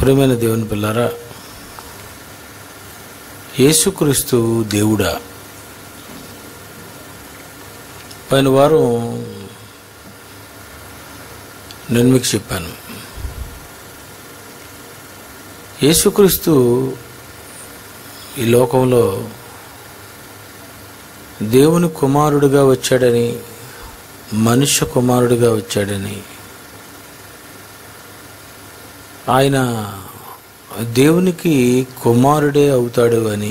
ప్రియమైన దేవుని పిల్లారా యేసుక్రీస్తు దేవుడా పైన వారం నేను మీకు చెప్పాను యేసుక్రీస్తు ఈ లోకంలో దేవుని కుమారుడిగా వచ్చాడని మనుష్య కుమారుడిగా వచ్చాడని ఆయన దేవునికి కుమారుడే అవుతాడు అని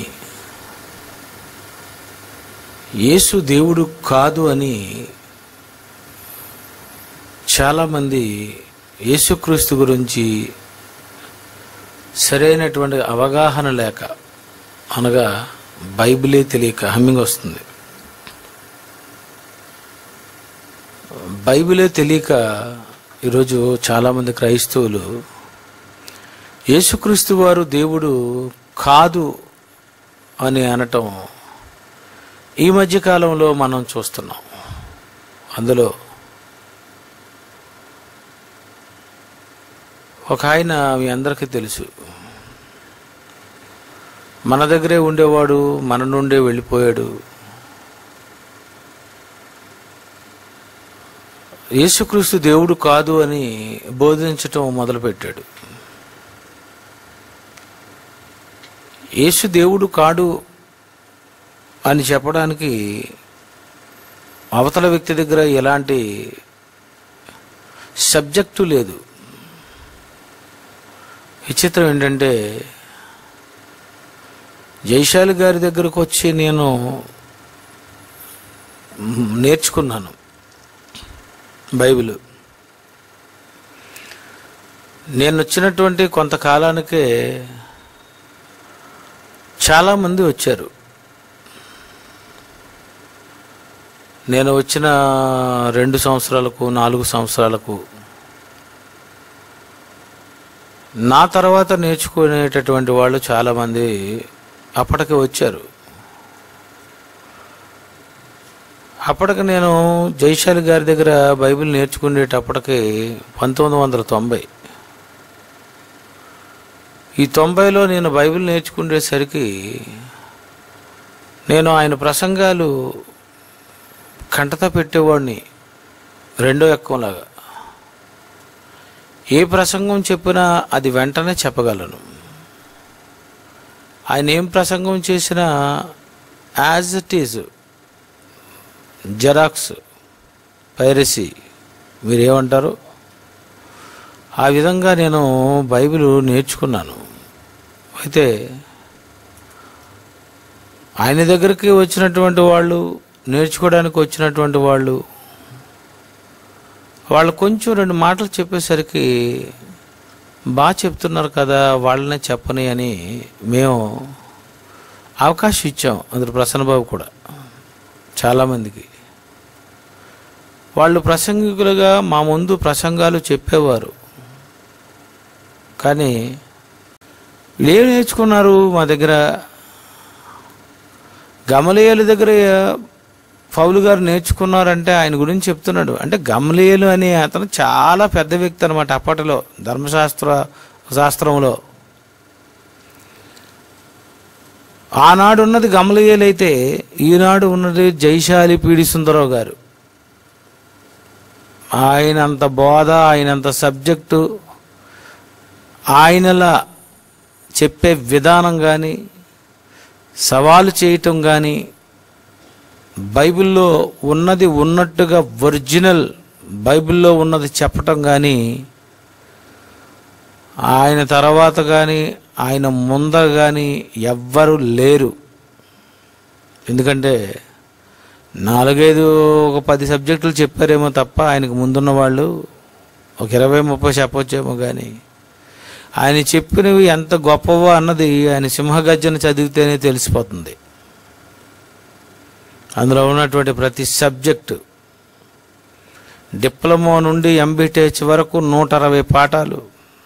యేసు దేవుడు కాదు అని చాలామంది యేసుక్రీస్తు గురించి సరైనటువంటి అవగాహన లేక అనగా బైబిలే తెలియక హమ్మింగ్ వస్తుంది బైబిలే తెలియక ఈరోజు చాలామంది క్రైస్తవులు యేసుక్రీస్తు వారు దేవుడు కాదు అని అనటం ఈ మధ్య కాలంలో మనం చూస్తున్నాం అందులో ఒక ఆయన మీ అందరికీ తెలుసు మన దగ్గరే ఉండేవాడు మన నుండే వెళ్ళిపోయాడు యేసుక్రీస్తు దేవుడు కాదు అని బోధించటం మొదలుపెట్టాడు యేసు దేవుడు కాడు అని చెప్పడానికి అవతల వ్యక్తి దగ్గర ఎలాంటి సబ్జెక్టు లేదు విచిత్రం ఏంటంటే జైశాలి గారి దగ్గరకు వచ్చి నేను నేర్చుకున్నాను బైబిల్ నేను వచ్చినటువంటి కొంతకాలానికే చాలామంది వచ్చారు నేను వచ్చిన రెండు సంవత్సరాలకు నాలుగు సంవత్సరాలకు నా తర్వాత నేర్చుకునేటటువంటి వాళ్ళు చాలామంది అప్పటికి వచ్చారు అప్పటికి నేను జైశాలి గారి దగ్గర బైబిల్ నేర్చుకునేటప్పటికి పంతొమ్మిది వందల తొంభై ఈ తొంభైలో నేను బైబిల్ నేర్చుకునేసరికి నేను ఆయన ప్రసంగాలు కంటత పెట్టేవాడిని రెండో ఎక్కంలాగా ఏ ప్రసంగం చెప్పినా అది వెంటనే చెప్పగలను ఆయన ఏం ప్రసంగం చేసినా as it is xerox piracy మీరేమంటారు ఆ విధంగా నేను బైబిల్ నేర్చుకున్నాను అయితే ఆయన దగ్గరికి వచ్చినటువంటి వాళ్ళు నేర్చుకోవడానికి వచ్చినటువంటి వాళ్ళు వాళ్ళు కొంచెం రెండు మాటలు చెప్పేసరికి బాగా చెప్తున్నారు కదా వాళ్ళనే చెప్పని అని మేము అవకాశం ఇచ్చాం అందులో ప్రసన్నబాబు కూడా చాలామందికి వాళ్ళు ప్రసంగికులుగా మా ముందు ప్రసంగాలు చెప్పేవారు కానీ ఏం నేర్చుకున్నారు మా దగ్గర గమలేయుల దగ్గర పౌలు గారు నేర్చుకున్నారంటే ఆయన గురించి చెప్తున్నాడు అంటే గమలేయులు అనే అతను చాలా పెద్ద వ్యక్తి అనమాట అప్పటిలో ధర్మశాస్త్ర శాస్త్రంలో ఆనాడు ఉన్నది గమలయ్యలు అయితే ఈనాడు ఉన్నది జైశాలి పీడి సుందరరావు గారు ఆయనంత బోధ ఆయనంత సబ్జెక్టు ఆయనలా చెప్పే విధానం కానీ సవాలు చేయటం కానీ బైబిల్లో ఉన్నది ఉన్నట్టుగా ఒరిజినల్ బైబిల్లో ఉన్నది చెప్పటం కానీ ఆయన తర్వాత కానీ ఆయన ముందర కానీ ఎవ్వరు లేరు ఎందుకంటే నాలుగైదు ఒక పది సబ్జెక్టులు చెప్పారేమో తప్ప ఆయనకు ముందున్న వాళ్ళు ఒక ఇరవై ముప్పై చెప్పొచ్చేమో కానీ ఆయన చెప్పినవి ఎంత గొప్పవో అన్నది ఆయన సింహగర్జన చదివితేనే తెలిసిపోతుంది అందులో ఉన్నటువంటి ప్రతి సబ్జెక్టు డిప్లొమా నుండి ఎంబీటీహెచ్ వరకు నూట అరవై పాఠాలు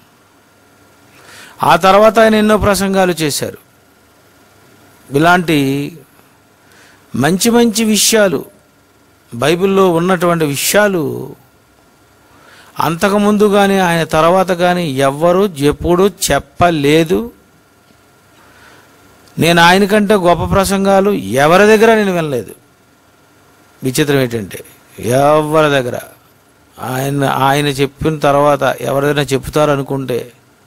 ఆ తర్వాత ఆయన ఎన్నో ప్రసంగాలు చేశారు ఇలాంటి మంచి మంచి విషయాలు బైబిల్లో ఉన్నటువంటి విషయాలు అంతకుముందు కానీ ఆయన తర్వాత కానీ ఎవ్వరూ ఎప్పుడు చెప్పలేదు నేను ఆయన కంటే గొప్ప ప్రసంగాలు ఎవరి దగ్గర నేను వినలేదు విచిత్రం ఏంటంటే ఎవరి దగ్గర ఆయన ఆయన చెప్పిన తర్వాత ఎవరైనా చెప్తారు అనుకుంటే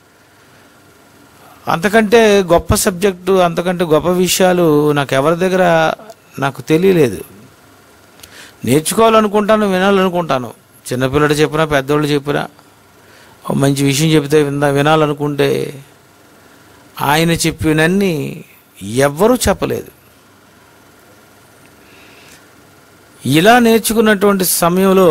అంతకంటే గొప్ప సబ్జెక్టు అంతకంటే గొప్ప విషయాలు నాకు ఎవరి దగ్గర నాకు తెలియలేదు నేర్చుకోవాలనుకుంటాను వినాలనుకుంటాను చిన్నపిల్లడు చెప్పినా పెద్దోళ్ళు చెప్పినా ఓ మంచి విషయం చెప్తే విందా వినాలనుకుంటే ఆయన చెప్పినన్ని ఎవ్వరూ చెప్పలేదు ఇలా నేర్చుకున్నటువంటి సమయంలో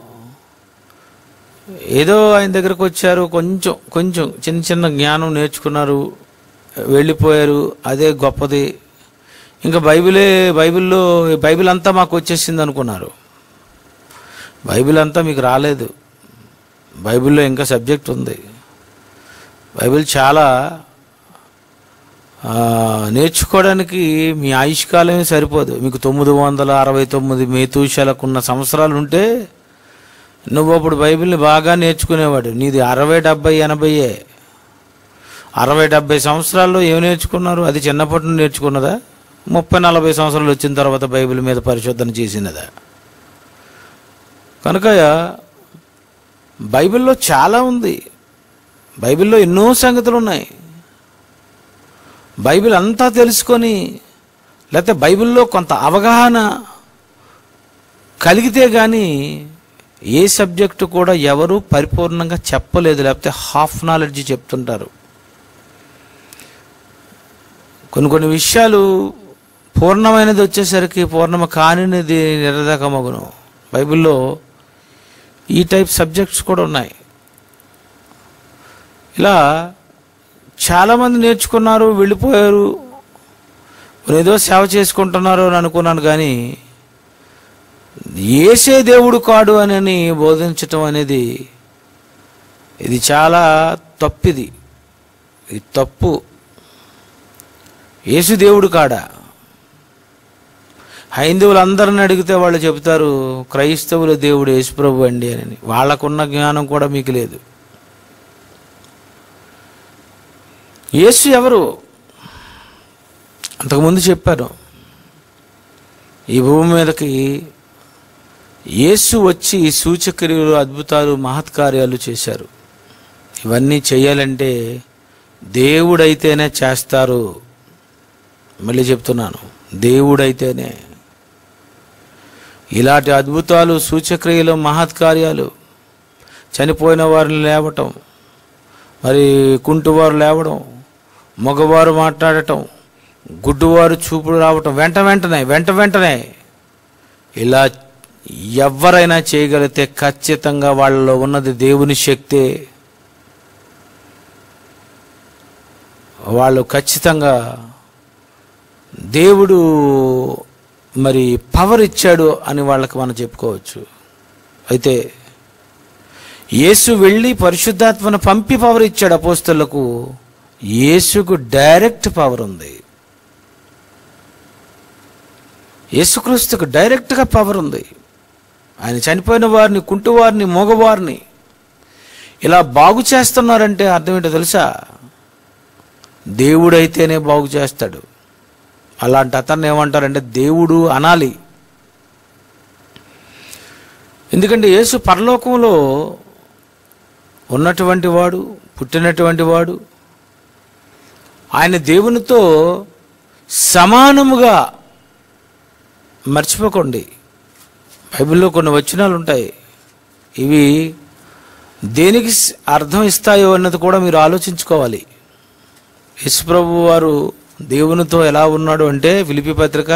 ఏదో ఆయన దగ్గరకు వచ్చారు కొంచెం కొంచెం చిన్న చిన్న జ్ఞానం నేర్చుకున్నారు వెళ్ళిపోయారు అదే గొప్పది ఇంకా బైబిలే బైబిల్లో బైబిల్ అంతా మాకు వచ్చేసింది అనుకున్నారు బైబిల్ అంతా మీకు రాలేదు బైబిల్లో ఇంకా సబ్జెక్ట్ ఉంది బైబిల్ చాలా ఆ, నేర్చుకోవడానికి మీ ఆయుష్కాలమే సరిపోదు మీకు తొమ్మిది వందల అరవై తొమ్మిది మేతూషాలకున్న సంవత్సరాలు ఉంటే నువ్వు అప్పుడు బైబిల్ని బాగా నేర్చుకునేవాడు నీది అరవై డెబ్బై ఎనభైయే అరవై డెబ్బై సంవత్సరాల్లో ఏం నేర్చుకున్నారు అది చిన్నప్పటి నుండి నేర్చుకున్నదా ముప్పై నలభై సంవత్సరాలు వచ్చిన తర్వాత బైబిల్ మీద పరిశోధన చేసినదా కనుక బైబిల్లో చాలా ఉంది బైబిల్లో ఎన్నో సంగతులు ఉన్నాయి బైబిల్ అంతా తెలుసుకొని లేకపోతే బైబిల్లో కొంత అవగాహన కలిగితే కానీ ఏ సబ్జెక్టు కూడా ఎవరు పరిపూర్ణంగా చెప్పలేదు లేకపోతే హాఫ్ నాలెడ్జ్ చెప్తుంటారు కొన్ని కొన్ని విషయాలు పూర్ణమైనది వచ్చేసరికి పూర్ణమ కానిది నిరదకమగును బైబిల్లో ఈ టైప్ సబ్జెక్ట్స్ కూడా ఉన్నాయి ఇలా చాలామంది నేర్చుకున్నారు వెళ్ళిపోయారు మరి ఏదో సేవ చేసుకుంటున్నారు అని అనుకున్నాను కానీ ఏసే దేవుడు కాడు అని బోధించటం అనేది ఇది చాలా తప్పిది ఇది తప్పు యేసు దేవుడు కాడా హైందవులు అందరిని అడిగితే వాళ్ళు చెబుతారు క్రైస్తవుల దేవుడు యేసుప్రభు అండి అని వాళ్ళకున్న జ్ఞానం కూడా మీకు లేదు యేసు ఎవరు అంతకుముందు చెప్పాను ఈ భూమి మీదకి యేసు వచ్చి సూచక్రియలు అద్భుతాలు మహత్కార్యాలు చేశారు ఇవన్నీ చేయాలంటే దేవుడైతేనే చేస్తారు మళ్ళీ చెప్తున్నాను దేవుడైతేనే ఇలాంటి అద్భుతాలు సూచక్రియలు మహత్కార్యాలు చనిపోయిన వారిని లేవటం మరి కుంటువారు లేవడం మగవారు మాట్లాడటం గుడ్డువారు చూపుడు రావటం వెంట వెంటనే వెంట వెంటనే ఇలా ఎవరైనా చేయగలిగితే ఖచ్చితంగా వాళ్ళలో ఉన్నది దేవుని శక్తే వాళ్ళు ఖచ్చితంగా దేవుడు మరి పవర్ ఇచ్చాడు అని వాళ్ళకి మనం చెప్పుకోవచ్చు అయితే యేసు వెళ్ళి పరిశుద్ధాత్మను పంపి పవర్ ఇచ్చాడు అపోస్తలకు యేసుకు డైరెక్ట్ పవర్ ఉంది యేసుక్రీస్తుకు డైరెక్ట్గా పవర్ ఉంది ఆయన చనిపోయిన వారిని కుంటువారిని మగవారిని ఇలా బాగు చేస్తున్నారంటే అర్థం ఏంటో తెలుసా దేవుడైతేనే బాగు చేస్తాడు అలాంటి అతన్ని ఏమంటారంటే దేవుడు అనాలి ఎందుకంటే యేసు పరలోకంలో ఉన్నటువంటి వాడు పుట్టినటువంటి వాడు ఆయన దేవునితో సమానముగా మర్చిపోకండి బైబిల్లో కొన్ని వచనాలు ఉంటాయి ఇవి దేనికి స్- అర్థం ఇస్తాయో అన్నది కూడా మీరు ఆలోచించుకోవాలి యేసుప్రభు వారు దేవునితో ఎలా ఉన్నాడు అంటే ఫిలిపి పత్రిక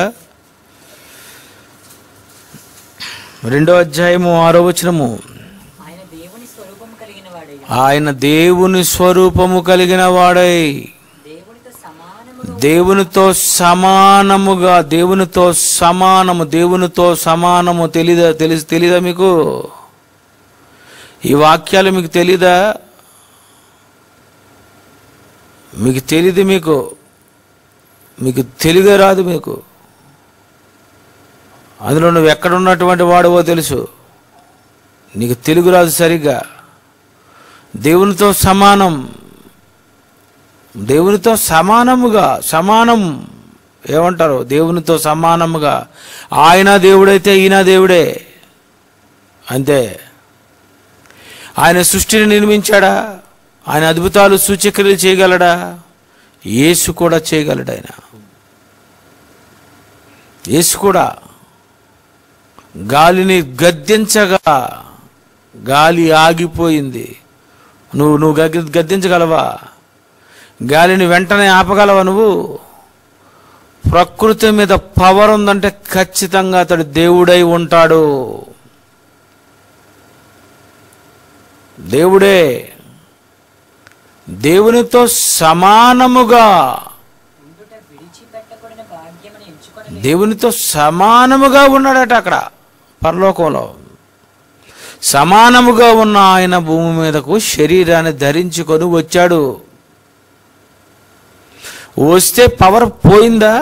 రెండో అధ్యాయము ఆరో వచనము ఆయన దేవుని స్వరూపము కలిగిన వాడై ఆయన దేవుని స్వరూపము కలిగిన వాడై దేవునితో సమానముగా దేవునితో సమానముగా దేవునితో సమానము దేవునితో సమానము తెలీదా తెలిసి తెలీదా మీకు ఈ వాక్యాలు మీకు తెలీదా మీకు తెలీదు మీకు మీకు తెలిగే రాదు మీకు అందులో నువ్వు ఎక్కడ ఉన్నటువంటి వాడువో తెలుసు నీకు తెలుగు రాదు సరిగ్గా దేవునితో సమానం దేవునితో సమానముగా సమానం ఏమంటారు దేవునితో సమానముగా ఆయన దేవుడైతే ఈయన దేవుడే అంతే ఆయన సృష్టిని నిర్మించాడా ఆయన అద్భుతాలు సూచక్రియలు చేయగలడా యేసు కూడా చేయగలడు ఆయన యేసు కూడా గాలిని గద్దించగా గాలి ఆగిపోయింది నువ్వు నువ్వు గద్ది గద్దించగలవా గాలిని వెంటనే ఆపగలవా నువ్వు ప్రకృతి మీద పవర్ ఉందంటే ఖచ్చితంగా అతడు దేవుడై ఉంటాడు దేవుడే దేవునితో సమానముగా ఉండుట విడిచిపెట్టకూడిన భాగ్యమును ఎంచుకొని దేవునితో సమానముగా ఉన్నాడట అక్కడ పరలోకంలో సమానముగా ఉన్న ఆయన భూమి మీదకు శరీరాన్ని ధరించుకొని వచ్చాడు వస్తే పవర్ పోయిందా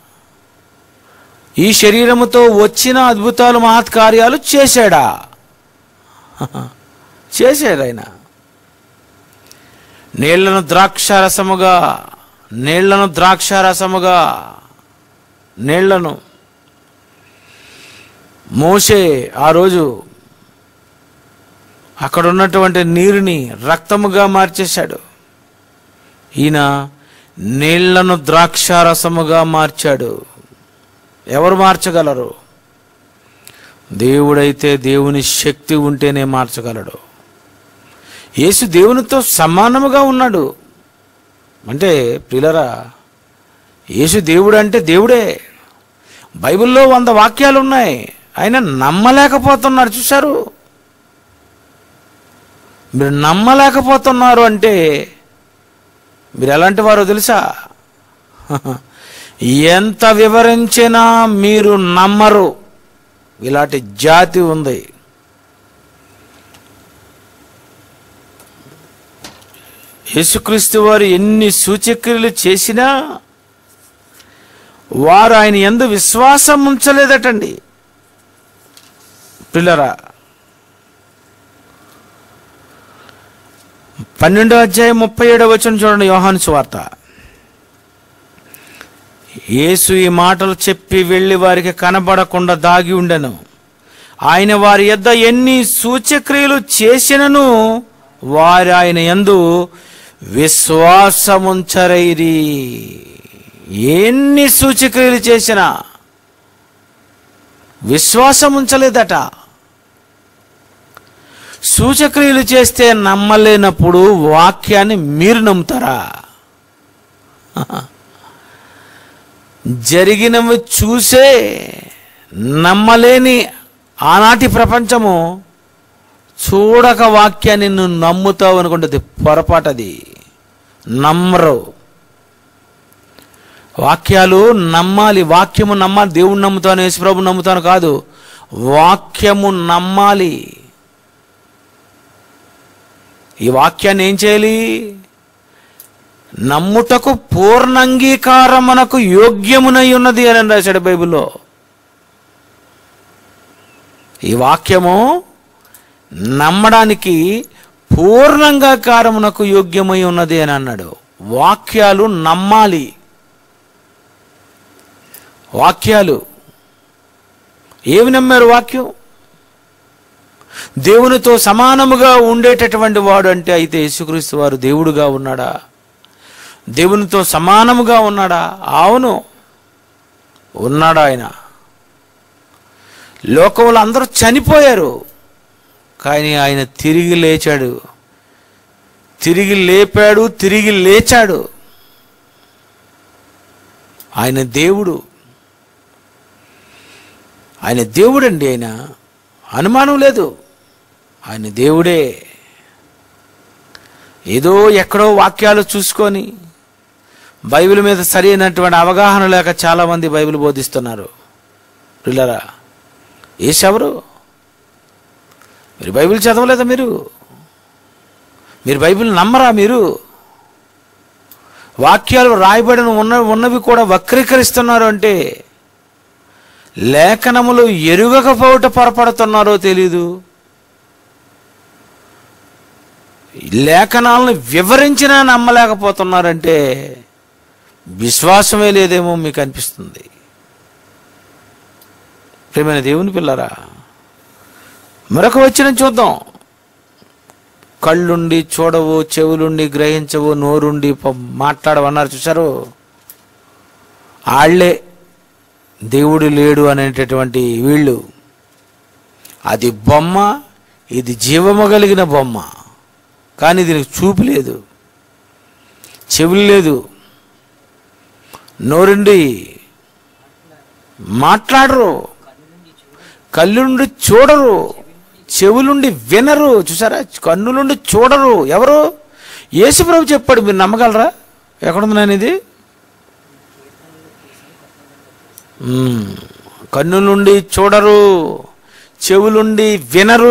ఈ శరీరముతో వచ్చిన అద్భుతాలు మహత్కార్యాలు చేశాడా చేశాడు ఆయన నీళ్లను ద్రాక్షారసముగా నీళ్లను ద్రాక్షారసముగా నీళ్లను మోసే ఆ రోజు అక్కడ ఉన్నటువంటి నీరుని రక్తముగా మార్చేశాడు ఈయన నీళ్లను ద్రాక్షారసముగా మార్చాడు ఎవరు మార్చగలరు దేవుడైతే దేవుని శక్తి ఉంటేనే మార్చగలడు యేసు దేవునితో సమానముగా ఉన్నాడు అంటే ప్రిలరా యేసు దేవుడు అంటే దేవుడే బైబిల్లో వంద వాక్యాలు ఉన్నాయి ఆయన నమ్మలేకపోతున్నారు చూశారు మీరు నమ్మలేకపోతున్నారు అంటే మీరు ఎలాంటి వారో తెలుసా ఎంత వివరించినా మీరు నమ్మరు ఇలాంటి జాతి ఉంది యేసుక్రీస్తు వారు ఎన్ని సూచక్రియలు చేసినా వారు ఆయన ఎందు విశ్వాసం ఉంచలేదటండి పిల్లరా పన్నెండో అధ్యాయం ముప్పై ఏడవ వచ్చిన చూడండి యోహాను సువార్త యేసు ఈ మాటలు చెప్పి వెళ్ళి వారికి కనబడకుండా దాగి ఉండెను ఆయన వారి యొద్ద ఎన్ని సూచక్రియలు చేసినను వారు ఆయన యందు విశ్వాసముంచరైరి ఎన్ని సూచక్రియలు చేసినా విశ్వాసం ఉంచలేదట సూచక్రియలు చేస్తే నమ్మలేనప్పుడు వాక్యాన్ని మీరు నమ్ముతారా జరిగినవి చూసే నమ్మలేని ఆనాటి ప్రపంచము చూడక వాక్యాన్ని నువ్వు నమ్ముతావు అనుకుంటుంది పొరపాటది నమ్మరు వాక్యాలు నమ్మాలి వాక్యము నమ్మాలి దేవుని నమ్ముతాను యేసుప్రభు నమ్ముతాను కాదు వాక్యము నమ్మాలి ఈ వాక్యాన్ని ఏం చేయాలి నమ్ముటకు పూర్ణంగీకారమునకు యోగ్యమునై ఉన్నది అని రాశాడు బైబిల్లో ఈ వాక్యము నమ్మడానికి పూర్ణంగాకారమునకు యోగ్యమై ఉన్నది అని అన్నాడు వాక్యాలు నమ్మాలి వాక్యాలు ఏమి నమ్మారు వాక్యం దేవునితో సమానముగా ఉండేటటువంటి వాడు అంటే అయితే యేసుక్రీస్తు వారు దేవుడుగా ఉన్నాడా దేవునితో సమానముగా ఉన్నాడా అవును ఉన్నాడు ఆయన లోకంలో అందరూ చనిపోయారు కానీ ఆయన తిరిగి లేచాడు తిరిగి లేపాడు తిరిగి లేచాడు ఆయన దేవుడు ఆయన దేవుడండి ఆయన అనుమానం లేదు ఆయన దేవుడే ఏదో ఎక్కడో వాక్యాలు చూసుకొని బైబిల్ మీద సరైనటువంటి అవగాహన లేక చాలామంది బైబిల్ బోధిస్తున్నారు పిల్లరా ఏసెవరు మీరు బైబిల్ చదవలేదా మీరు మీరు బైబిల్ నమ్మరా మీరు వాక్యాలు రాయబడిన ఉన్న ఉన్నవి కూడా వక్రీకరిస్తున్నారు అంటే లేఖనములు ఎరుగకపోవట పొరపడుతున్నారో తెలీదు లేఖనాలను వివరించినా నమ్మలేకపోతున్నారంటే విశ్వాసమే లేదేమో మీకు అనిపిస్తుంది ప్రేమైన దేవుని పిల్లరా మరొక వచ్చిన చూద్దాం కళ్ళుండి చూడవు చెవులుండి గ్రహించవు నోరుండి ప- మాట్లాడవన్నారు చూసారు ఆళ్లే దేవుడు లేడు అనేటటువంటి వీళ్ళు అది బొమ్మ ఇది జీవము కలిగిన బొమ్మ కానీ దీనికి చూపు లేదు చెవులు లేదు నోరుండి మాట్లాడరు కళ్ళుండి చూడరు చెవులుండి వినరు చూసారా కన్నులుండి చూడరు ఎవరు యేసుప్రభు చెప్పాడు మీరు నమ్మగలరా ఎక్కడుంది నేను ఇది మ్మ్. కన్నులుండి చూడరు చెవులుండి వినరు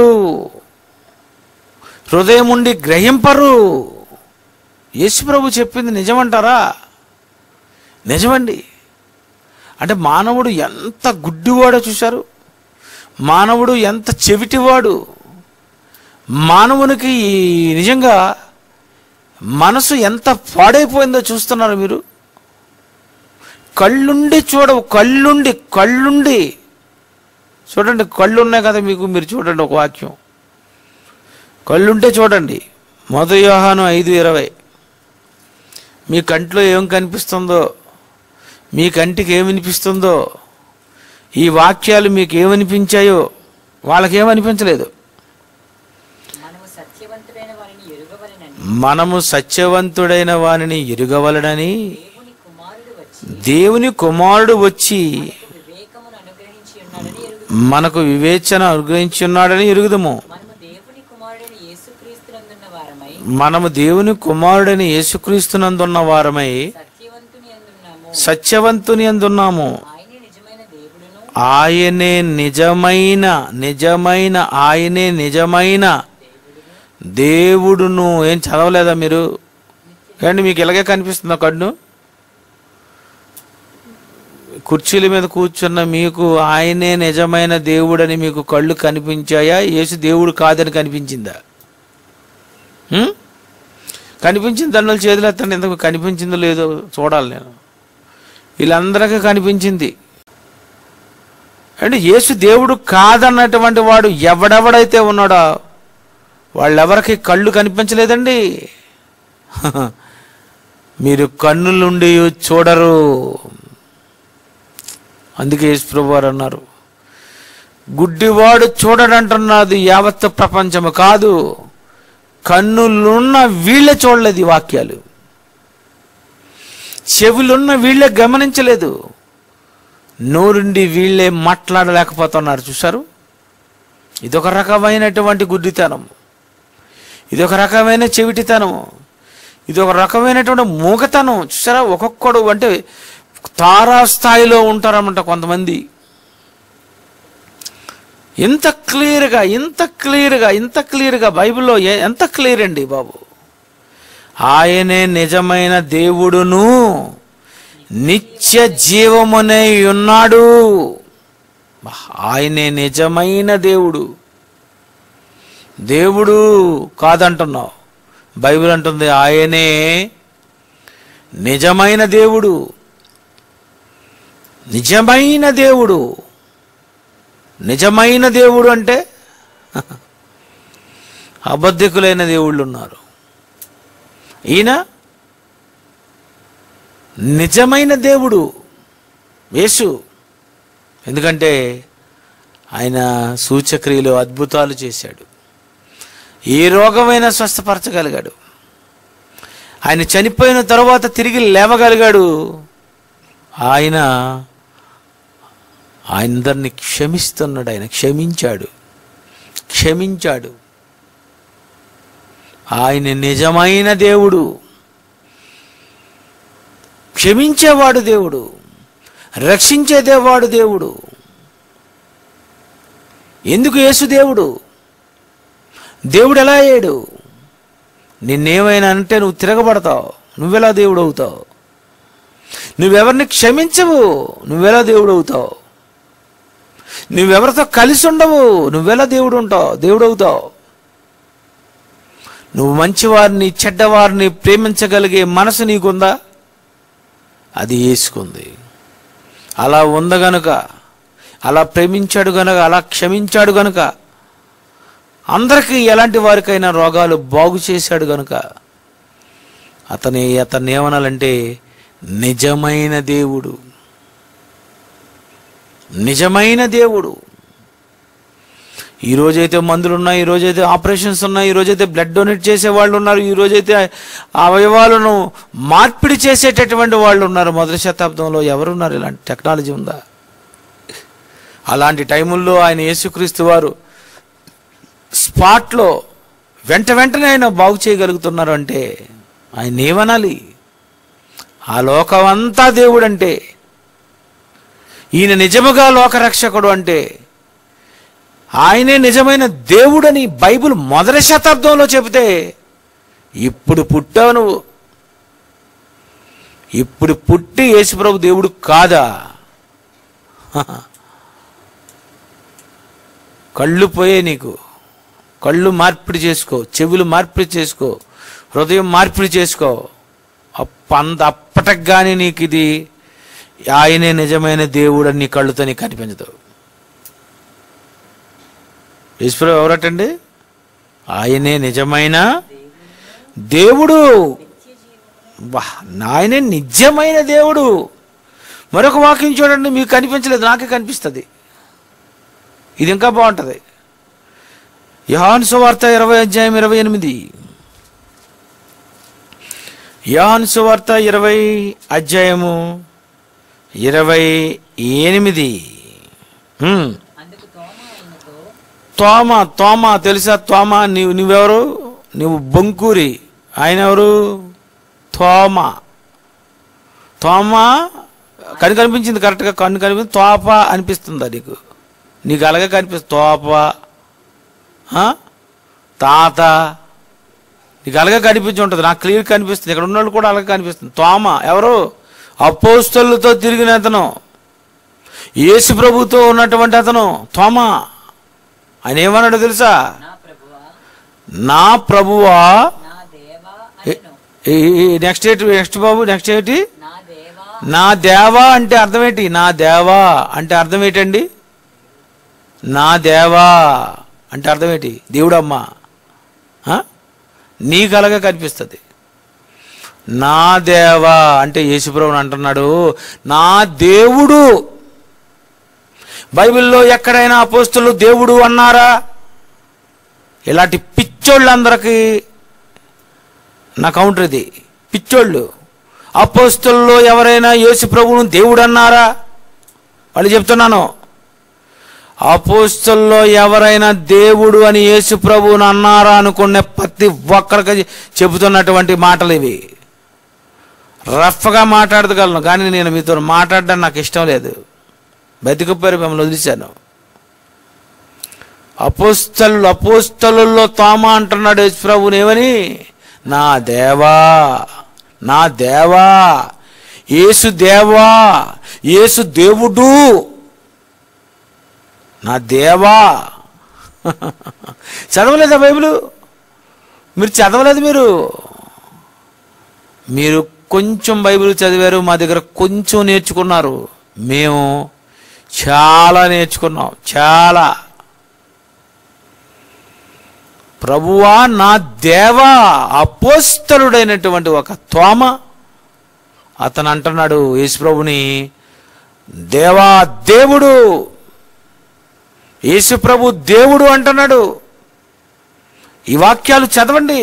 హృదయం ఉండి గ్రహింపరు యేసుప్రభు చెప్పింది నిజమంటారా నిజమండి అంటే మానవుడు ఎంత గుడ్డివాడో చూశారు మానవుడు ఎంత చెవిటివాడు మానవునికి ఈ నిజంగా మనసు ఎంత పాడైపోయిందో చూస్తున్నారు మీరు కళ్ళుండి చూడవు కళ్ళుండి కళ్ళుండి చూడండి కళ్ళు ఉన్నాయి కదా మీకు మీరు చూడండి ఒక వాక్యం కళ్ళుంటే చూడండి మొదటి యోహాను ఐదు ఇరవై మీ కంట్లో ఏం కనిపిస్తుందో మీ కంటికి ఏం వినిపిస్తుందో ఈ వాక్యాలు మీకు ఏమనిపించాయో వాళ్ళకేమనిపించలేదు మనము సత్యవంతుడైన వారిని ఎరుగవలెనని మనము సత్యవంతుడైన వానిని ఎరుగవలనని దేవుని కుమారుడు వచ్చి దేవుని కుమారుడు వచ్చి వివేకమును అనుగ్రహించి ఉన్నాడని ఎరుగు మనకు వివేచన అనుగ్రహించి ఉన్నాడని ఎరుగుదము మనము దేవుని కుమారుడైన యేసుక్రీస్తునందున్న వారమై మనము దేవుని కుమారుడైన యేసుక్రీస్తునందున్న వారమై సత్యవంతుని అందున్నాము సత్యవంతుని అందున్నాము ఆయనే నిజమైన దేవుడును ఆయనే నిజమైన నిజమైన ఆయనే నిజమైన దేవుడును ఏం చదవలేదా మీరు కానీ మీకు ఇలాగే కనిపిస్తుందా కన్ను కుర్చీల మీద కూర్చున్న మీకు ఆయనే నిజమైన దేవుడని మీకు కళ్ళు కనిపించాయా యేసు దేవుడు కాదని కనిపించిందా హ్మ్? కనిపించిన దండలు చేతులు ఎత్తండి ఎందుకు కనిపించిందో లేదో చూడాలి నేను వీళ్ళందరికీ కనిపించింది అంటే యేసు దేవుడు కాదన్నటువంటి వాడు ఎవడెవడైతే ఉన్నాడో వాళ్ళెవరికి కళ్ళు కనిపించలేదండి మీరు కన్నులుండి చూడరు అందుకే యేసుప్రభు వారు అన్నారు గుడ్డివాడు చూడడంటున్నది యావత్ ప్రపంచము కాదు కన్నులున్న వీళ్ళే చూడలేదు ఈ వాక్యాలు చెవులున్న వీళ్ళే గమనించలేదు నోరుండి వీళ్ళే మాట్లాడలేకపోతున్నారు చూసారు ఇదొక రకమైనటువంటి గుడ్డితనం ఇదొక రకమైన చెవిటితనం ఇదొక రకమైనటువంటి మూగతనం చూసారా ఒక్కొక్కడు అంటే తారాస్థాయిలో ఉంటారన్నమాట కొంతమంది ఇంత క్లియర్గా ఇంత క్లియర్గా ఇంత క్లియర్గా బైబిల్లో ఏ- ఎంత క్లియర్ అండి బాబు ఆయనే నిజమైన దేవుడును నిత్య జీవమునే ఉన్నాడు బా, ఆయనే నిజమైన దేవుడు దేవుడు కాదంటున్నావు బైబిల్ అంటుంది ఆయనే నిజమైన దేవుడు నిజమైన దేవుడు నిజమైన దేవుడు అంటే అబద్ధికులైన దేవుళ్ళు ఉన్నారు ఈయన నిజమైన దేవుడు యేసు ఎందుకంటే ఆయన సూచక్రియలు అద్భుతాలు చేశాడు ఏ రోగమైనా స్వస్థపరచగలిగాడు ఆయన చనిపోయిన తర్వాత తిరిగి లేవగలిగాడు ఆయన అందరిని క్షమిస్తున్నాడు ఆయన క్షమించాడు క్షమించాడు ఆయన నిజమైన దేవుడు క్షమించేవాడు దేవుడు రక్షించేదేవాడు దేవుడు ఎందుకు యేసు దేవుడు దేవుడు ఎలా అయ్యాడు నిన్నేమైనా అంటే నువ్వు తిరగబడతావు నువ్వెలా దేవుడు అవుతావు నువ్వెవరిని క్షమించవు నువ్వెలా దేవుడు అవుతావు నువ్వెవరితో కలిసి ఉండవు నువ్వెలా దేవుడు ఉంటావు దేవుడు అవుతావు నువ్వు మంచివారిని చెడ్డవారిని ప్రేమించగలిగే మనసు నీకుందా అది వేసుకుంది అలా ఉంది గనుక అలా ప్రేమించాడు గనుక అలా క్షమించాడు గనుక అందరికీ ఎలాంటి వారికైనా రోగాలు బాగు చేశాడు గనుక అతని అతన్ని ఏమనాలంటే నిజమైన దేవుడు నిజమైన దేవుడు ఈ రోజైతే మందులు ఉన్నాయి ఈ రోజైతే ఆపరేషన్స్ ఉన్నాయి ఈ రోజైతే బ్లడ్ డొనేట్ చేసే వాళ్ళు ఉన్నారు ఈ రోజైతే అవయవాలను మార్పిడి చేసేటటువంటి వాళ్ళు ఉన్నారు మొదటి శతాబ్దంలో ఎవరున్నారు ఇలాంటి టెక్నాలజీ ఉందా అలాంటి టైముల్లో ఆయన యేసుక్రీస్తు వారు స్పాట్లో వెంట వెంటనే ఆయన బాగు చేయగలుగుతున్నారు అంటే ఆయన ఏమనాలి ఆ లోకమంతా దేవుడంటే ఈయన నిజముగా లోకరక్షకుడు అంటే ఆయనే నిజమైన దేవుడని బైబిల్ మొదటి శతాబ్దంలో చెబితే ఇప్పుడు పుట్టావు నువ్వు ఇప్పుడు పుట్టి యేసుప్రభు దేవుడు కాదా కళ్ళు పోయే నీకు కళ్ళు మార్పిడి చేసుకో చెవులు మార్పిడి చేసుకో హృదయం మార్పిడి చేసుకో అప్ప అంత అప్పటికి కానీ నీకు ఇది ఆయనే నిజమైన దేవుడు అని నీ కళ్ళుతో నీకు కనిపించదు ఈశ్వరు ఎవరటండి ఆయనే నిజమైన దేవుడు వా ఆయనే నిజమైన దేవుడు మరొక వాక్యం చూడండి మీకు కనిపించలేదు నాకే కనిపిస్తుంది ఇది ఇంకా బాగుంటుంది యోహాను సువార్త ఇరవై అధ్యాయం ఇరవై ఎనిమిది యోహాను సువార్త ఇరవై అధ్యాయము ఇరవై ఎనిమిది హ్మ్. అందుకు తోమ ఆయనతో తోమ తోమ తెలుసా తోమ నీవు నువ్వెవరు నువ్వు బొంకూరి ఆయన ఎవరు తోమ తోమ కన్ను కనిపించింది కరెక్ట్గా కన్ను కనిపించింది తోప అనిపిస్తుందా నీకు నీకు అలాగే కనిపిస్తుంది తోప ఆ? తాత నీకు అలాగే కనిపించి ఉంటుంది నాకు క్లియర్ కనిపిస్తుంది ఇక్కడ ఉన్నోళ్ళు కూడా అలాగే కనిపిస్తుంది తోమ ఎవరు అపోస్తలతో తిరిగిన అతను యేసు ప్రభుతో ఉన్నటువంటి అతను తోమ ఆయన ఏమన్నాడు తెలుసా నా ప్రభువా నా ప్రభువా నా దేవా అనెను నెక్స్ట్ ఏంటి నెక్స్ట్ బాబు నెక్స్ట్ ఏంటి నా దేవా నా దేవా అంటే అర్థం ఏంటి నా దేవా అంటే అర్థం ఏంటండి నా దేవా అంటే అర్థం ఏంటి దేవుడమ్మా ఆ? నీకు అలాగే కనిపిస్తుంది నా దేవా అంటే యేసుప్రభుని అంటున్నాడు నా దేవుడు బైబిల్లో ఎక్కడైనా అపోస్తులు దేవుడు అన్నారా ఇలాంటి పిచ్చోళ్ళందరికీ నా కౌంటర్ ఇది పిచ్చోళ్ళు అపోస్తుల్లో ఎవరైనా యేసు ప్రభువును దేవుడు అన్నారా వాళ్ళు చెప్తున్నాను అపోస్తుల్లో ఎవరైనా దేవుడు అని యేసు ప్రభువును అన్నారా అనుకునే ప్రతి ఒక్కరికి చెబుతున్నటువంటి మాటలు ఇవి రఫ్గా మాట్లాడగలను కానీ నేను మీతో మాట్లాడడం నాకు ఇష్టం లేదు బతికిపోయారు మిమ్మల్ని వదిలేశాను అపోస్తలు అపోస్తలుల్లో తోమ అంటున్నాడు యేసు ప్రభువుని ఏమని నా దేవా నా దేవా యేసు దేవా యేసు దేవుడు నా దేవా చదవలేదా బైబిల్ మీరు చదవలేదు మీరు మీరు కొంచెం బైబిల్ చదివారు మా దగ్గర కొంచెం నేర్చుకున్నారు మేము చాలా నేర్చుకున్నాం చాలా ప్రభువా నా దేవా అపోస్తలుడైనటువంటి ఒక తోమ అతను అంటున్నాడు యేసుప్రభుని దేవా దేవుడు యేసుప్రభు దేవుడు అంటున్నాడు ఈ వాక్యాలు చదవండి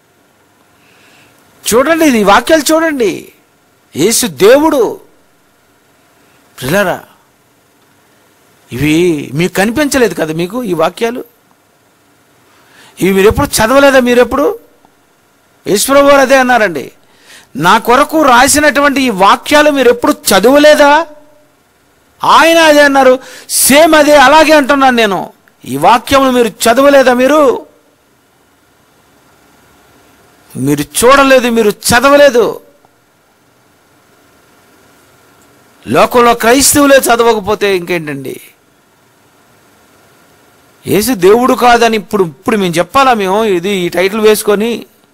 చూడండి ఈ వాక్యాలు చూడండి యేసు దేవుడు పిల్లరా ఇవి మీకు కనిపించలేదు కదా మీకు ఈ వాక్యాలు ఇవి మీరు ఎప్పుడు చదవలేదా మీరెప్పుడు ఈశ్వరరావు గారు అదే అన్నారండి నా కొరకు రాసినటువంటి ఈ వాక్యాలు మీరు ఎప్పుడు చదవలేదా ఆయన అదే అన్నారు సేమ్ అదే అలాగే అంటున్నాను నేను ఈ వాక్యములు మీరు చదవలేదా మీరు మీరు చూడలేదు మీరు చదవలేదు లోకంలో క్రైస్తవులే చదవకపోతే ఇంకేంటండి యేసు దేవుడు కాదని ఇప్పుడు ఇప్పుడు మేము చెప్పాలా మేము ఇది ఈ టైటిల్ వేసుకొని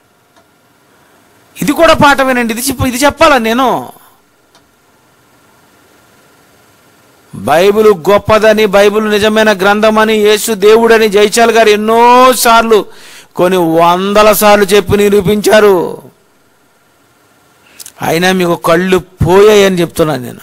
ఇది కూడా పాఠమేనండి ఇది చెప్ప- ఇది చెప్పాలా నేను బైబిల్ గొప్పదని బైబిల్ నిజమైన గ్రంథమని యేసు దేవుడని జైచాల్ గారు ఎన్నోసార్లు కొన్ని వందల సార్లు చెప్పి నిరూపించారు అయినా మీకు కళ్ళు పోయాయని చెప్తున్నాను నేను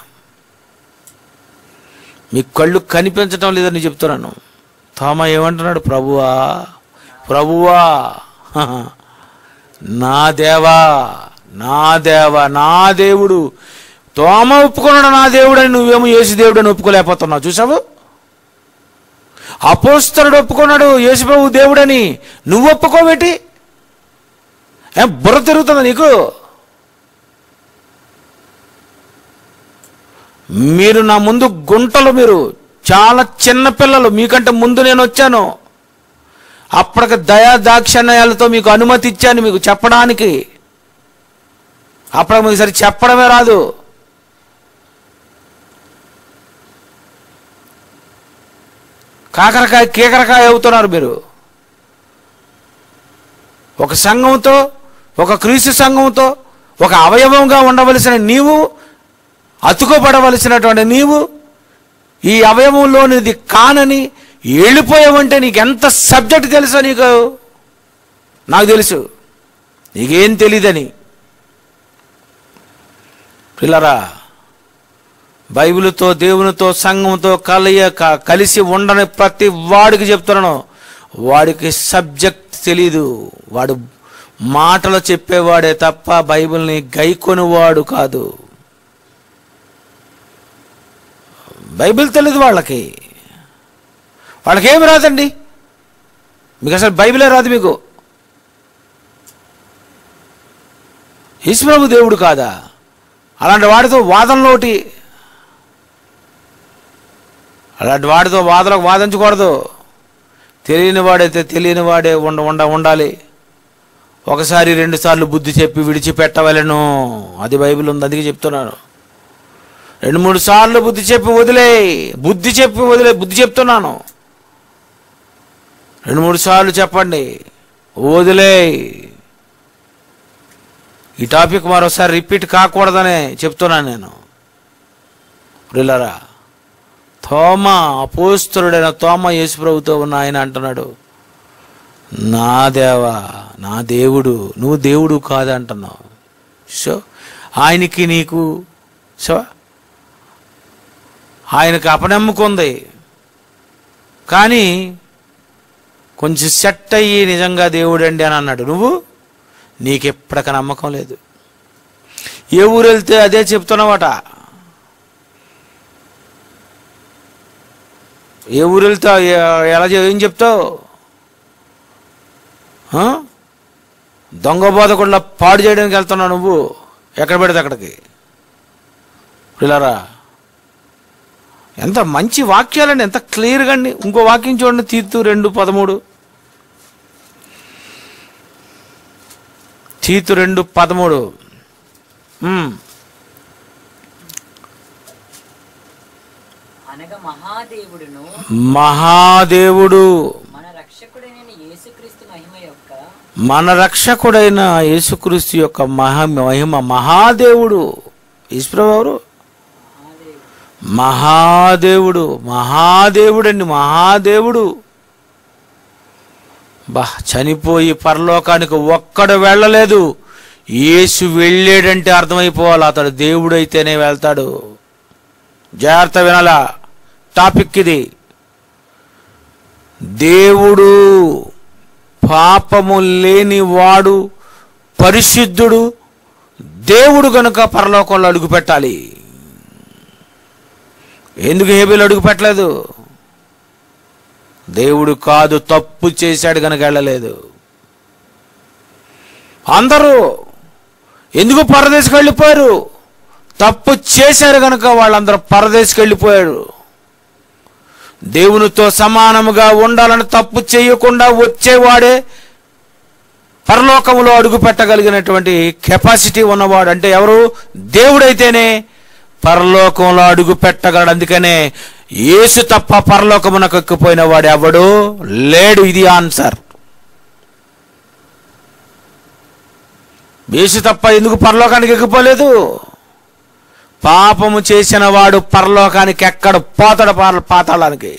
మీ కళ్ళు కనిపించటం లేదని చెప్తున్నాను తామ ఏమంటున్నాడు ప్రభువా ప్రభువా హహ. నా దేవా నా దేవా నా దేవుడు తోమ ఒప్పుకున్నాడు నా దేవుడని నువ్వేమో యేసు దేవుడు అని ఒప్పుకోలేకపోతున్నావు చూసావు అపోస్తరుడు ఒప్పుకున్నాడు యేసుప్రభు దేవుడని నువ్వు ఒప్పుకోబెట్టి ఏ బుర్ర తిరుగుతుందా నీకు మీరు నా ముందు గుంటలు మీరు చాలా చిన్న పిల్లలు మీకంటే ముందు నేను వచ్చాను అప్పటికి దయా దాక్షిణ్యాలతో మీకు అనుమతి ఇచ్చాను మీకు చెప్పడానికి అప్పటికి మీకు సరి చెప్పడమే రాదు కాకరకాయ కీకరకాయ అవుతున్నారు మీరు ఒక సంఘంతో ఒక క్రీస్తు సంఘంతో ఒక అవయవంగా ఉండవలసిన నీవు అతుకోబడవలసినటువంటి నీవు ఈ అవయవంలోనిది కానని వెళ్ళిపోయావంటే నీకు ఎంత సబ్జెక్ట్ తెలుసో నీకు నాకు తెలుసు నీకేం తెలీదని పిల్లరా బైబిల్తో దేవునితో సంఘంతో కలయ క- కలిసి ఉండని ప్రతి వాడికి చెప్తున్నాను వాడికి సబ్జెక్ట్ తెలీదు వాడు మాటలు చెప్పేవాడే తప్ప బైబిల్ని గైకొనివాడు కాదు బైబిల్ తెలియదు వాళ్ళకి వాళ్ళకి ఏమి రాదండి మీకు అసలు బైబిలే రాదు మీకు ఈశ్వరపు దేవుడు కాదా అలాంటి వాడితో వాదనలోటి అలాంటి వాడితో వాదనకు వాదించకూడదు తెలియని వాడైతే తెలియని వాడే ఉండ ఉండ ఉండాలి ఒకసారి రెండు సార్లు బుద్ధి చెప్పి విడిచిపెట్టవలను అది బైబిల్ ఉంది అందుకే చెప్తున్నాను రెండు మూడు సార్లు బుద్ధి చెప్పి వదిలే బుద్ధి చెప్పి వదిలే బుద్ధి చెప్తున్నాను రెండు మూడు సార్లు చెప్పండి వదిలే ఈ టాపిక్ మరోసారి రిపీట్ కాకూడదనే చెప్తున్నాను నేను ప్రిల్లరా తోమ అపోస్తరుడైన తోమ యేసుప్రభుతో ఉన్న ఆయన అంటున్నాడు నా దేవా నా దేవుడు నువ్వు దేవుడు కాదంటున్నావు సో ఆయనకి నీకు సో ఆయనకు అపనమ్మకం ఉంది కానీ కొంచెం సెట్ అయ్యి నిజంగా దేవుడండి అని అన్నాడు నువ్వు నీకెప్పటిక నమ్మకం లేదు ఏ ఊరు వెళ్తే అదే చెప్తున్నావట ఏ ఊరు వెళ్తావు ఏ- ఎలా చె- ఏం చెప్తావు ఆ? దొంగ బోధకుండా పాడు చేయడానికి వెళ్తున్నావు నువ్వు ఎక్కడ పెడితే అక్కడికి పిల్లరా ఎంత మంచి వాక్యాలండి ఎంత క్లియర్గా అండి ఇంకో వాక్యం చూడండి తీర్తు రెండు పదమూడు తీతు రెండు పదమూడు ఉమ్, అనగా మహాదేవుడును మహాదేవుడు మన రక్షకుడైన యేసుక్రీస్తు మహిమ యొక్క మన రక్షకుడైన యేసుక్రీస్తు యొక్క మహా మహిమ మహాదేవుడు ఈశ్వరు ఎవరు మహాదేవుడు మహాదేవుడు మహాదేవుడండి మహాదేవుడు బా చనిపోయి పరలోకానికి ఒక్కడు వెళ్ళలేదు యేసు వెళ్ళాడంటే అర్థమైపోవాలి అతడు దేవుడైతేనే వెళ్తాడు జాగ్రత్త వినాలా టాపిక్ ఇది దేవుడు పాపము లేని వాడు పరిశుద్ధుడు దేవుడు గనుక పరలోకంలో అడుగు పెట్టాలి ఎందుకు హేబేలు అడుగు పెట్టలేదు దేవుడు కాదు తప్పు చేశాడు కనుక వెళ్ళలేదు అందరూ ఎందుకు పరదేశకు వెళ్ళిపోయారు తప్పు చేశారు కనుక వాళ్ళందరూ పరదేశకు వెళ్ళిపోయారు దేవునితో సమానముగా ఉండాలని తప్పు చేయకుండా వచ్చేవాడే పరలోకములో అడుగు పెట్టగలిగినటువంటి కెపాసిటీ ఉన్నవాడు అంటే ఎవరు దేవుడైతేనే పరలోకంలో అడుగు పెట్టగలడు అందుకనే యేసు తప్ప పరలోకమునకు ఎక్కిపోయిన వాడు ఎవడు లేడు ఇది ఆన్సర్ యేసు తప్ప ఎందుకు పరలోకానికి ఎక్కిపోలేదు పాపము చేసిన వాడు పరలోకానికి ఎక్కడ పోతాడు పాల- పాతాళానికి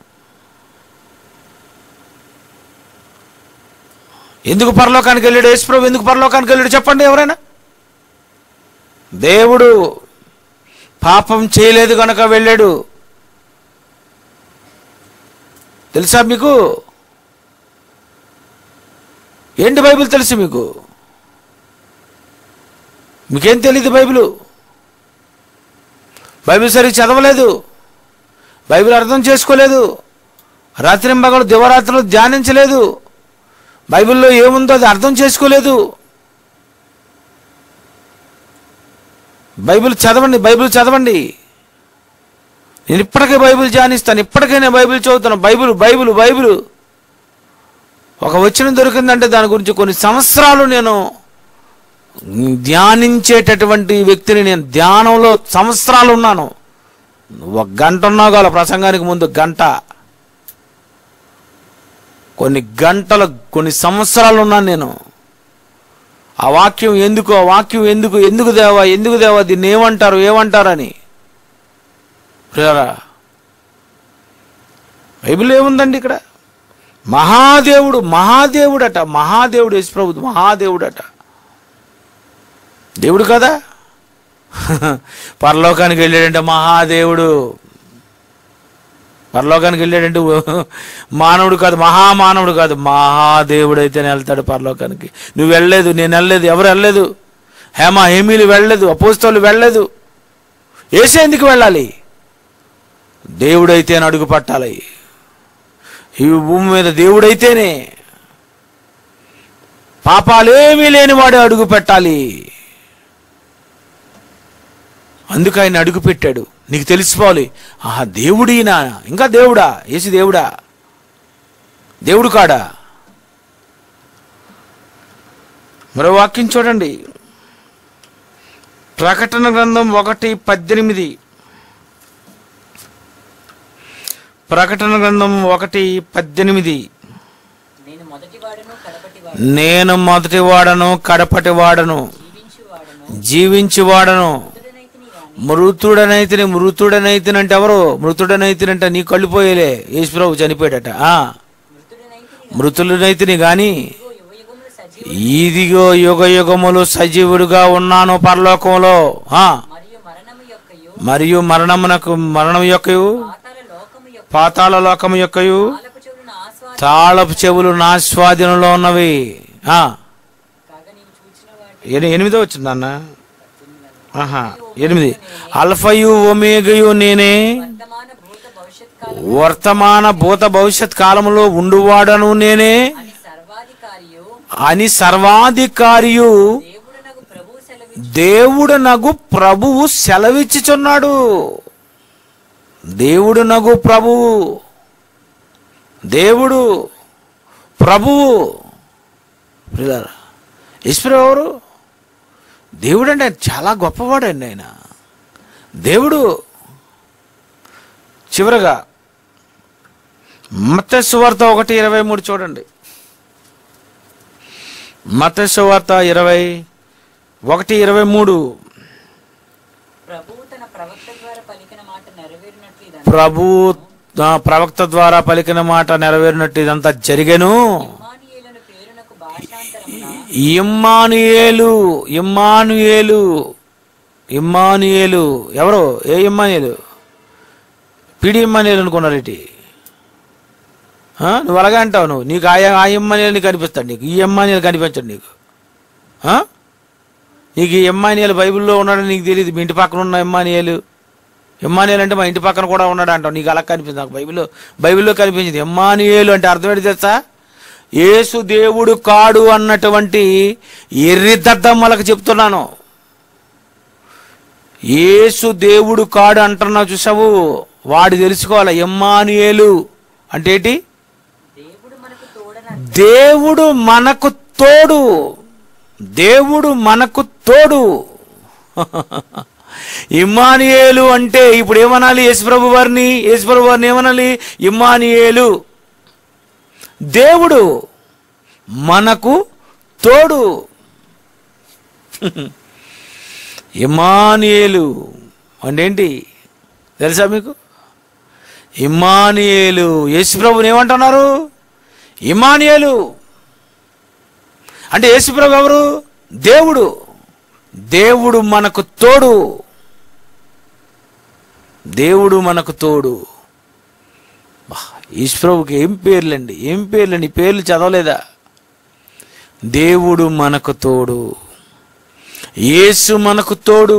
ఎందుకు పరలోకానికి వెళ్ళాడు యేసుప్రభు ఎందుకు పరలోకానికి వెళ్ళాడు చెప్పండి ఎవరైనా దేవుడు పాపం చేయలేదు కనుక వెళ్ళాడు తెలుసా మీకు ఏంటి బైబిల్ తెలుసు మీకు మీకేం తెలియదు బైబిల్ బైబిల్ సరిగ్గా చదవలేదు బైబిల్ అర్థం చేసుకోలేదు రాత్రింబగలు దివరాత్రులు ధ్యానించలేదు బైబిల్లో ఏముందో అది అర్థం చేసుకోలేదు బైబిల్ చదవండి బైబిల్ చదవండి నేను ఇప్పటికే బైబిల్ ధ్యానిస్తాను ఇప్పటికే నేను బైబిల్ చదువుతాను బైబిల్ బైబిల్ బైబిల్ ఒక వచనం దొరికిందంటే దాని గురించి కొన్ని సంవత్సరాలు నేను ధ్యానించేటటువంటి వ్యక్తిని నేను ధ్యానంలో సంవత్సరాలు ఉన్నాను ఒక గంట ఉన్నా కాల ప్రసంగానికి ముందు గంట కొన్ని గంటలు కొన్ని సంవత్సరాలు ఉన్నాను నేను ఆ వాక్యం ఎందుకు ఆ వాక్యం ఎందుకు ఎందుకు దేవా ఎందుకు దేవా దీన్ని ఏమంటారు ఏమంటారని ప్రియులారా, బైబిల్ ఏముందండి ఇక్కడ మహాదేవుడు మహాదేవుడట మహాదేవుడు యేసుప్రభు మహాదేవుడట దేవుడు కదా పరలోకానికి వెళ్ళాడంటే మహాదేవుడు పరలోకానికి వెళ్ళాడంటే మానవుడు కాదు మహామానవుడు కాదు మహాదేవుడు అయితేనే వెళ్తాడు పరలోకానికి నువ్వు వెళ్ళలేదు నేను వెళ్ళలేదు ఎవరు వెళ్ళలేదు హేమ హేమీలు వెళ్ళలేదు అపోస్తలు వెళ్ళలేదు ఏసే ఎందుకు వెళ్ళాలి దేవుడైతేనే అడుగు పట్టాలి ఈ భూమి మీద దేవుడైతేనే పాపాలేమీ లేనివాడే అడుగు పెట్టాలి అందుకు ఆయన అడుగు పెట్టాడు నీకు తెలిసిపోవాలి ఆహా దేవుడినా ఇంకా దేవుడా ఏసి దేవుడా దేవుడు కాడా మరో వాక్యం చూడండి ప్రకటన గ్రంథం ఒకటి పద్దెనిమిది ప్రకటన గ్రంథం ఒకటి పద్దెనిమిది నేను మొదటి వాడను కడపటి వాడను నేను మొదటి వాడను కడపటి వాడను జీవించు వాడను జీవించి వాడను మృతుడనైతిని గాని మృతుడనైతిని మృతుడనైతిని అంటే ఎవరు మృతుడనైతిని అంటే నీ కళ్ళు పోయేలే యేసుప్రభు చనిపోయాడట ఆ మృతుడనైతిని మృతులనైతిని గాని ఇదిగో యువయుగములు సజీవ ఇదిగో యుగ యుగములు సజీవుడుగా ఉన్నాను పరలోకంలో ఆ మరియు మరణము యొక్కయు మరియు మరణమునకు మరణం యొక్కయు పాతాల లోకము యొక్క పాతాళ లోకము యొక్కయు తాళపు చెవులను ఆస్వాద తాళపు చెవులు నా స్వాధీనంలో ఉన్నవి ఆ కాగా నీవు చూచిన వాటి ఎని- ఎనిమిదో వచ్చింది అన్న ఆహా ఎనిమిది అల్ఫయు ఒమేగయు నేనే వర్తమాన భూత భవిష్యత్ కాలం వర్తమాన భూత భవిష్యత్ కాలములో ఉండువాడను నేనే అని సర్వాధికారియు అని సర్వాధికారియు దేవుడు నాకు ప్రభు సెలవి దేవుడు నగు ప్రభువు సెలవిచ్చుచున్నాడు దేవుడు నగు ప్రభువు దేవుడు ప్రభువు ప్రియులారా, ఈశ్వరు ఎవరు దేవుడు అంటే ఆయన చాలా గొప్పవాడండి ఆయన దేవుడు చివరగా మత్స్యవార్త ఒకటి ఇరవై మూడు చూడండి మత్స్యవార్త ఇరవై ఒకటి ఇరవై మూడు ప్రభువు తన ప్రవక్త ద్వారా పలికిన మాట నెరవేరినట్లు ఇదంతా ప్రభు ఆ, ప్రవక్త ద్వారా పలికిన మాట నెరవేరినట్టు ఇదంతా జరిగెను ఇమ్మానుయేలును పేరునకు భాషాంతరమున ఇమ్మానుయేలు ఇమ్మానుయేలు ఇమ్మానుయేలు ఎవరు ఏ ఇమ్మానుయేలు పిడి ఇమ్మానుయేలు అనుకున్నారు ఇటు నువ్వు అలాగే అంటావు నువ్వు నీకు ఆ ఆ ఇమ్మానుయేలు నీకు కనిపిస్తాడు నీకు ఈ ఇమ్మానుయేలు కనిపించడు నీకు ఆ? నీకు ఈ ఇమ్మానుయేలు బైబిల్లో ఉన్నాడని నీకు తెలియదు మీ ఇంటి పక్కన ఉన్న ఇమ్మానుయేలు ఇమ్మానుయేలు అంటే మా ఇంటి పక్కన కూడా ఉన్నాడు అంటావు నీకు అలా కనిపిస్తుంది నాకు బైబిల్లో బైబిల్లో కనిపించింది ఇమ్మానుయేలు అంటే అర్థం ఏంటి తెలుసా యేసు దేవుడు కాడు అన్నటువంటి ఎర్రిదద్దమ్మలకు చెప్తున్నాను యేసు దేవుడు కాడు అంటున్నావు చూసావు వాడు తెలుసుకోవాలి ఎమ్మానుయేలు అంటే ఏంటి దేవుడు మనకు తోడన దేవుడు మనకు తోడు దేవుడు మనకు తోడు ఇమ్మానియేలు అంటే ఇప్పుడు ఏమనాలి యేసుప్రభు వారిని యేసుప్రభు వారిని ఏమనాలి ఇమ్మానియేలు దేవుడు మనకు తోడు ఇమానియేలు అంటే ఏంటి తెలుసా మీకు ఇమానియేలు యేసుప్రభుని ఏమంటున్నారు ఇమానియేలు అంటే యేసుప్రభు ఎవరు దేవుడు దేవుడు మనకు తోడు దేవుడు మనకు తోడు బా, యేసుప్రభుకి ఏం పేర్లండి ఏం పేర్లండి ఈ పేర్లు చదవలేదా దేవుడు మనకు తోడు యేసు మనకు తోడు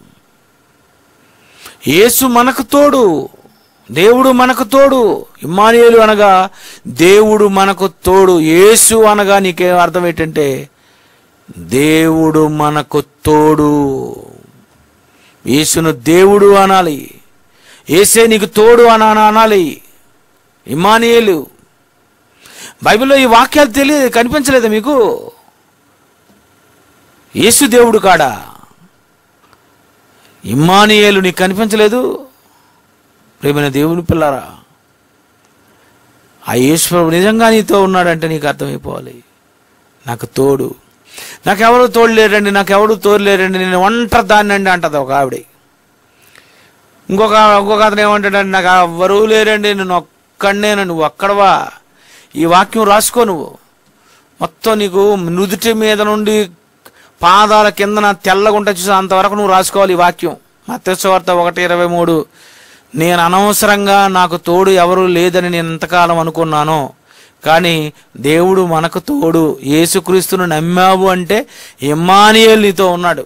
యేసు మనకు తోడు దేవుడు మనకు తోడు ఇమ్మానియేలు అనగా దేవుడు మనకు తోడు యేసు అనగా నీకేం అర్థం ఏంటంటే దేవుడు మనకు తోడు యేసును దేవుడు అనాలి ఏసే నీకు తోడు అని అని అనాలి ఇమానియేలు బైబిల్లో ఈ వాక్యాలు తెలియదు కనిపించలేదా మీకు యేసు దేవుడు కాడా ఇమ్మానియేలు నీకు కనిపించలేదు ప్రేమైన దేవుని పిల్లారా ఆ యేసుప్రభు నిజంగా నీతో ఉన్నాడంటే నీకు అర్థమైపోవాలి నాకు తోడు నాకెవరు తోడు లేరండి నాకెవరు తోడు లేరండి నేను ఒంటరి దాన్ని అండి అంటది ఒక ఆవిడ ఇంకొక ఇంకొక అతను ఏమంటాడండి నాకు ఎవ్వరూ లేరండి నేను ఒక్కడనే నువ్వు ఒక్కడవా ఈ వాక్యం రాసుకో నువ్వు మొత్తం నీకు నుదుటి మీద నుండి పాదాల కిందన తెల్లగుంట చూసి అంతవరకు నువ్వు రాసుకోవాలి ఈ వాక్యం మత్స్యవార్త ఒకటి ఇరవై మూడు నేను అనవసరంగా నాకు తోడు ఎవరు లేదని నేను ఎంతకాలం అనుకున్నానో కానీ దేవుడు మనకు తోడు యేసుక్రీస్తును నమ్మావు అంటే ఇమ్మానియేల్ నీతో ఉన్నాడు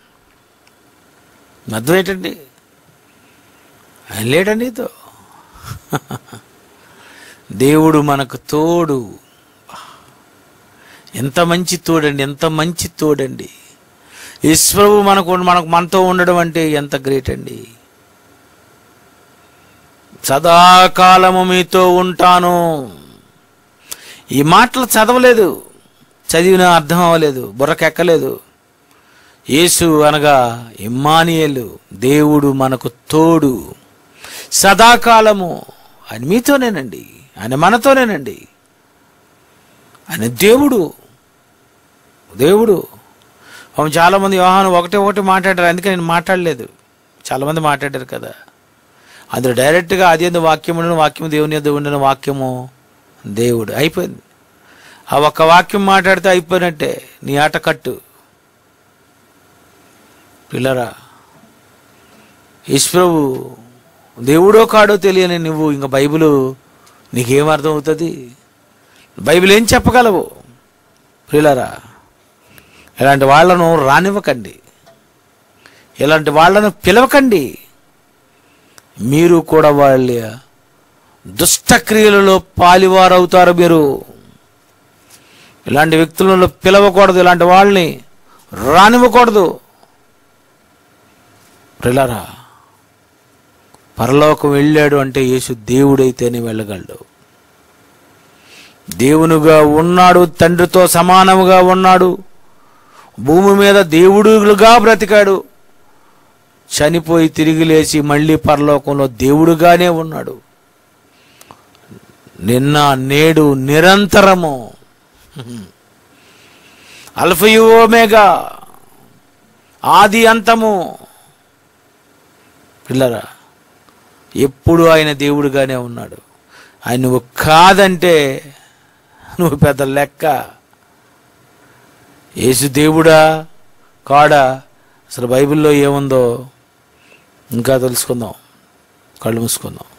అర్థం ఏంటండి ఆయన లేడండి నీతో దేవుడు మనకు తోడు ఎంత మంచి తోడండి ఎంత మంచి తోడండి ఈశ్వరువు మనకు మనకు మనతో ఉండడం అంటే ఎంత గ్రేట్ అండి సదాకాలము మీతో ఉంటాను ఈ మాటలు చదవలేదు చదివిన అర్థం అవ్వలేదు బుర్రకెక్కలేదు యేసు అనగా ఇమ్మానియేలు దేవుడు మనకు తోడు సదాకాలము ఆయన మీతోనేనండి ఆయన మనతోనేనండి ఆయన దేవుడు దేవుడు పాపం చాలామంది వ్యవహారం ఒకటే ఒకటి మాట్లాడారు అందుకే నేను మాట్లాడలేదు చాలామంది మాట్లాడారు కదా అందులో డైరెక్ట్గా అది ఎందు వాక్యం ఉండను వాక్యం దేవుని యొద్ద ఉండిన వాక్యము దేవుడు అయిపోయింది ఆ ఒక్క వాక్యం మాట్లాడితే అయిపోయినట్టే నీ ఆట కట్టు పిల్లరా ఈశ్వరువు దేవుడో కాడో తెలియని నువ్వు ఇంకా బైబిల్ నీకేం అర్థం అవుతుంది బైబిల్ ఏం చెప్పగలవు ప్రియులరా ఇలాంటి వాళ్ళను రానివ్వకండి ఇలాంటి వాళ్ళను పిలవకండి మీరు కూడా వాళ్ళ దుష్టక్రియలలో పాలివారవుతారు మీరు ఇలాంటి వ్యక్తులను పిలవకూడదు ఇలాంటి వాళ్ళని రానివ్వకూడదు ప్రిలరా పరలోకం వెళ్ళాడు అంటే యేసు దేవుడైతేనే వెళ్ళగలడు దేవునుగా ఉన్నాడు తండ్రితో సమానముగా ఉన్నాడు భూమి మీద దేవుడుగా బ్రతికాడు చనిపోయి తిరిగి లేచి మళ్ళీ పరలోకంలో దేవుడుగానే ఉన్నాడు నిన్న నేడు నిరంతరము అల్ఫయు ఓమేగా ఆది అంతము పిల్లరా ఎప్పుడు ఆయన దేవుడుగానే ఉన్నాడు ఆయన నువ్వు కాదంటే నువ్వు పెద్ద లెక్క యేసు దేవుడా కాడా అసలు బైబిల్లో ఏముందో ఇంకా తెలుసుకుందాం కళ్ళు మూసుకుందాం